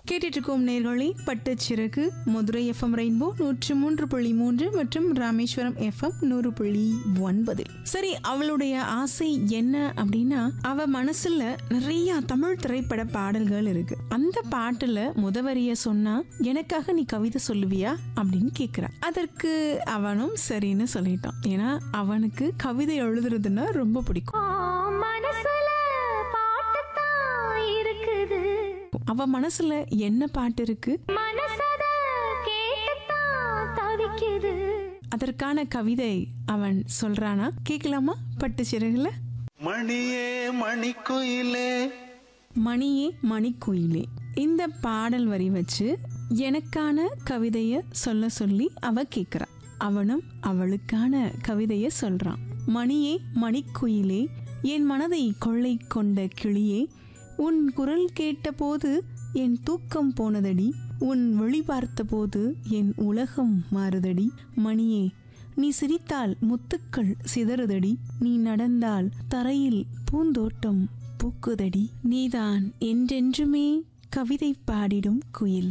கேட்டுட்டு இருக்கோம் நேர்களே பட்டுச்சிறகு மதுரை எஃப்எம் ரெயின்போ நூற்று மூன்று புள்ளி மூன்று மற்றும் ராமேஸ்வரம் எஃப்எம் நூறு புள்ளி ஒன்பது சரி அவளுடைய ஆசை என்ன அப்படின்னா அவ மனசுல நிறைய தமிழ் திரைப்பட பாடல்கள் இருக்கு அந்த பாட்டுல முதவரிய சொன்னா எனக்காக நீ கவிதை சொல்லுவியா அப்படின்னு கேக்குறா அதற்கு அவனும் சரின்னு சொல்லிட்டான் ஏன்னா அவனுக்கு கவிதை எழுதுறதுன்னா ரொம்ப பிடிக்கும் ஆ, மனசுல பாட்டுத்தான் இருக்குது அவ மனசுல என்ன பாட்டு இருக்கு மனசத கேட்டுத்தான் தவிக்குது அதற்கான கவிதை அவன் சொல்றானா கேட்கலாமா பட்டு சிறகுல மணியே மணிக்குயிலே மணியே மணிக்குயிலே இந்த பாடல் வரி வச்சு எனக்கான கவிதைய சொல்ல சொல்லி அவ கேக்குறா அவனும் அவளுக்கான கவிதைய சொல்றான் மணியே மணிக்குயிலே என் மனதை கொள்ளை கொண்ட கிளியே உன் குரல் கேட்டபோது என் தூக்கம் போனதடி உன் விழி பார்த்தபோது என் உலகம் மாறுதடி மணியே நீ சிரித்தால் முத்துக்கள் சிதறுதடி நீ நடந்தால் தரையில் பூந்தோட்டம் பூக்குதடி நீதான் என்றென்றுமே கவிதை பாடிடும் குயில்